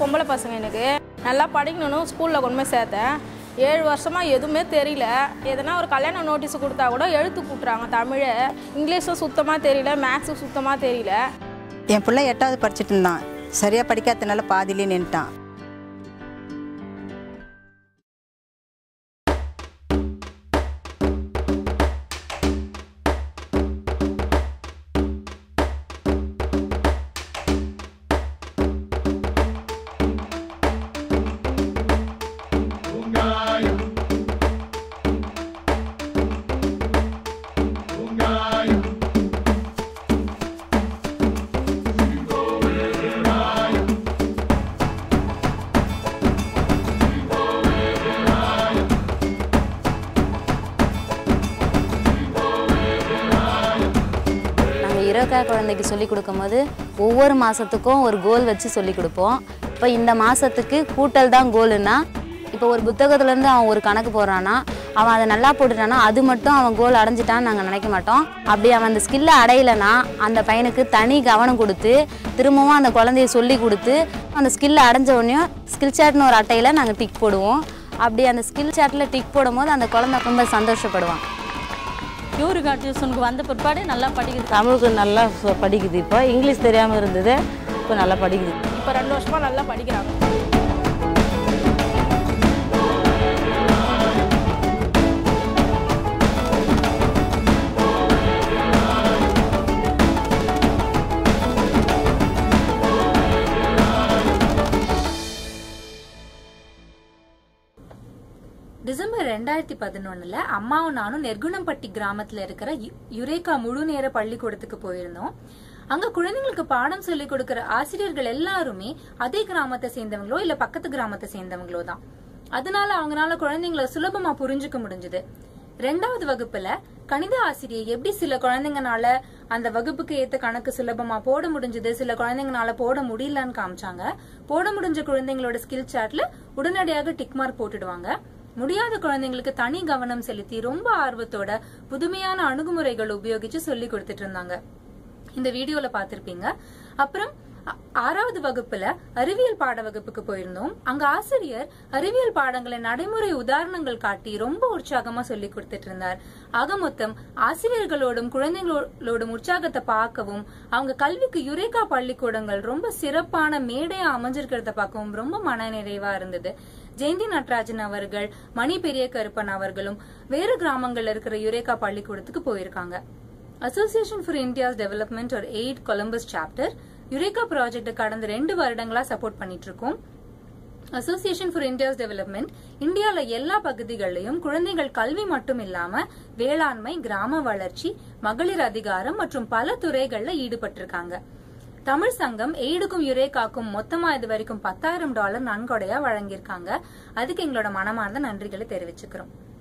பொம்பளை பசங்க எனக்கு நல்லா படிக்கணும்னு ஸ்கூலில் கொண்டு போய் சேர்த்தேன் ஏழு வருஷமாக எதுவுமே தெரியல எதனா ஒரு கல்யாண நோட்டீஸ் கொடுத்தா கூட எழுத்து கூட்டுறாங்க தமிழை இங்கிலீஷும் சுத்தமாக தெரியல மேக்ஸும் சுத்தமாக தெரியல என் பிள்ளை எட்டாவது படிச்சுட்டு இருந்தான் சரியாக படிக்காததுனால பாதியிலே நின்ட்டான் நாங்கள் இரக்கா குழந்தைக்கு சொல்லி கொடுக்கும்போது ஒவ்வொரு மாதத்துக்கும் ஒரு கோல் வச்சு சொல்லி கொடுப்போம் இப்போ இந்த மாதத்துக்கு கூட்டல் தான் கோலுன்னா இப்போ ஒரு புத்தகத்துலேருந்து அவன் ஒரு கணக்கு போடுறான்னா அவன் அதை நல்லா போட்டுட்டானா அது மட்டும் அவன் கோல் அடைஞ்சிட்டான்னு நாங்கள் நினைக்க மாட்டோம் அப்படி அவன் அந்த ஸ்கில்லை அடையலைன்னா அந்த பையனுக்கு தனி கவனம் கொடுத்து திரும்பவும் அந்த குழந்தைய சொல்லி கொடுத்து அந்த ஸ்கில்லை அடைஞ்ச உடனே ஸ்கில் சாட்னு ஒரு அட்டையில் நாங்கள் டிக் போடுவோம் அப்படி அந்த ஸ்கில் சாட்டில் டிக் போடும்போது அந்த குழந்தை ரொம்ப சந்தோஷப்படுவான் யூரிகா டியூஷனுக்கு வந்த பிற்பாடு நல்லா படிக்குது தமிழுக்கு நல்லா சொ- படிக்குது இப்போ இங்கிலீஷ் தெரியாமல் இருந்தது இப்போ நல்லா படிக்குது இப்போ ரெண்டு வருஷமாக நல்லா படிக்கிறாங்க டிசம்பர் ரெண்டாயிரத்தி பதினொன்னுல அம்மாவும் நானும் நெர்குணம்பட்டி கிராமத்துல இருக்கிற யு- யுரேகா முழு நேர பள்ளிக்கூடத்துக்கு போயிருந்தோம் அங்க குழந்தைங்களுக்கு பாடம் சொல்லிக் கொடுக்கிற ஆசிரியர்கள் எல்லாருமே அதே கிராமத்தை சேர்ந்தவங்களோ இல்ல பக்கத்து கிராமத்தை சேர்ந்தவங்களோ தான் அதனால அவங்களால குழந்தைங்களை சுலபமா புரிஞ்சுக்க முடிஞ்சது ரெண்டாவது வகுப்புல கணித ஆசிரியர் எப்படி சில குழந்தைங்கனால அந்த வகுப்புக்கு ஏத்த கணக்கு சுலபமா போட முடிஞ்சது சில குழந்தைங்கனால போட முடியலன்னு காமிச்சாங்க போட முடிஞ்ச குழந்தைங்களோட ஸ்கில் சாட்ல உடனடியாக டிக் மார்க் போட்டுடுவாங்க முடியாத குழந்தைங்களுக்கு தனி கவனம் செலுத்தி ரொம்ப ஆர்வத்தோட புதுமையான அணுகுமுறைகள் உபயோகிச்சு சொல்லி கொடுத்துட்டு இருந்தாங்க இந்த வீடியோல பார்த்திருப்பீங்க அப்புறம் ஆ- ஆறாவது வகுப்புல அறிவியல் பாட வகுப்புக்கு போயிருந்தோம் அங்க ஆசிரியர் அறிவியல் பாடங்களை நடைமுறை உதாரணங்கள் காட்டி ரொம்ப உற்சாகமா சொல்லி கொடுத்துட்டு இருந்தார் ஆக மொத்தம் ஆசிரியர்களோடும் குழந்தைகளோடும் உற்சாகத்தை பார்க்கவும் அவங்க கல்விக்கு யுரேகா பள்ளிக்கூடங்கள் ரொம்ப சிறப்பான மேடையா அமைஞ்சிருக்கிறத பார்க்கவும் ரொம்ப மன நிறைவா இருந்தது ஜெயந்தி நடராஜன் அவர்கள் மணி பெரிய கருப்பன் அவர்களும் வேறு கிராமங்கள்ல இருக்கிற யுரேகா பள்ளிக்கூடத்துக்கு போயிருக்காங்க அசோசியேஷன் ஃபார் இந்தியாஸ் டெவலப்மெண்ட் ஒரு AID Columbus chapter Eureka project கடந்த ரெண்டு வருடங்களா சப்போர்ட் பண்ணிட்டு இருக்கோம் அசோசியேஷன் ஃபார் இந்தியாஸ் டெவலப்மெண்ட் இந்தியால எல்லா பகுதிகளிலும் குழந்தைகள் கல்வி மட்டும் இல்லாம வேளாண்மை கிராம வளர்ச்சி மகளிர் அதிகாரம் மற்றும் பல துறைகள்ல ஈடுபட்டிருக்காங்க தமிழ் சங்கம் எய்டுக்கும் யுரேகாக்கும் மொத்தமா இது வரைக்கும் பத்தாயிரம் டாலர் நன்கொடையா வழங்கியிருக்காங்க அதுக்கு எங்களோட மனமார்ந்த நன்றிகளை தெரிவிச்சுக்கிறோம்